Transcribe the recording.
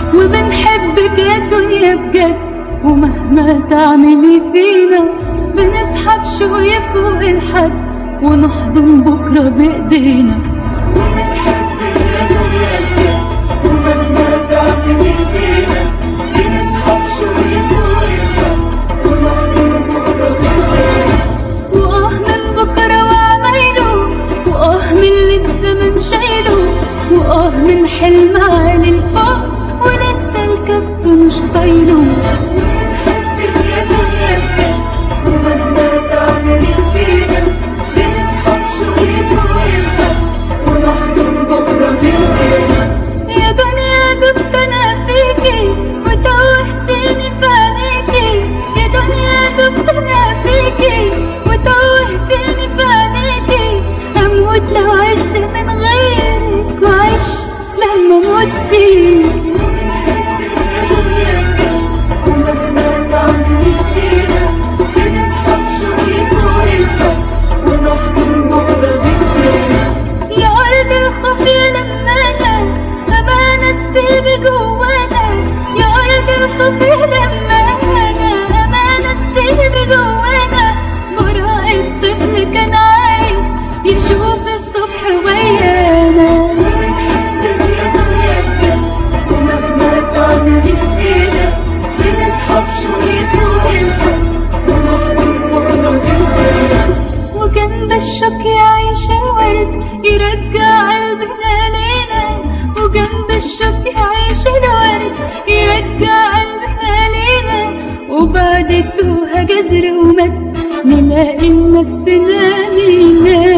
وبنحبك يا دنيا بجد ومهما تعملي فينا بنسحب شوية فوق الحد ونحضن بكرة بإيدينا وبنحبك يا دنيا بجد ومهما تعملي فينا بنسحب شوية فوق الحد ونحضن بكرة بإيدينا وآه من بكرة وعمايله وآه من اللي الزمن شايله وآه من حلم عالي الفوق ولسه الكف مش طايله وبنحبك يا دنيا بجد ومهما تعملي فينا بنسحب شوية فوق الحد ونحضن بكرة بإيدينا يا دنيا دبت انا فيكي وتوهتني في عينيكي يا دنيا دبت انا فيكي وتوهتني في عينيكي اموت لو عشت من غيرك وعيش لما اموت فيك وبنحبك يا دنيا بجد ومهما تعملي فينا بنسحب شوية فوق الحد ونحضن بكرة بإيدينا يا أرض الخوف يا لمانا أمانة تسيبي جوانا يا أرض الخوف يا لمانا أمانة تسيبي جوانا براء الطفل كان عايز يشوف الصبح ويانا وبنحبك يا دنيا بجد ومهما تعملي فينا بنسحب شوية فوق الحد ونحضن بكرة بإيدينا وجنب الشوك يعيش الورد يرجع قلبنا لينا وجنب الشوك يعيش الورد يرجع قلبنا لينا وبعد التوهة جزر ومد نلاقي نفسنا لينا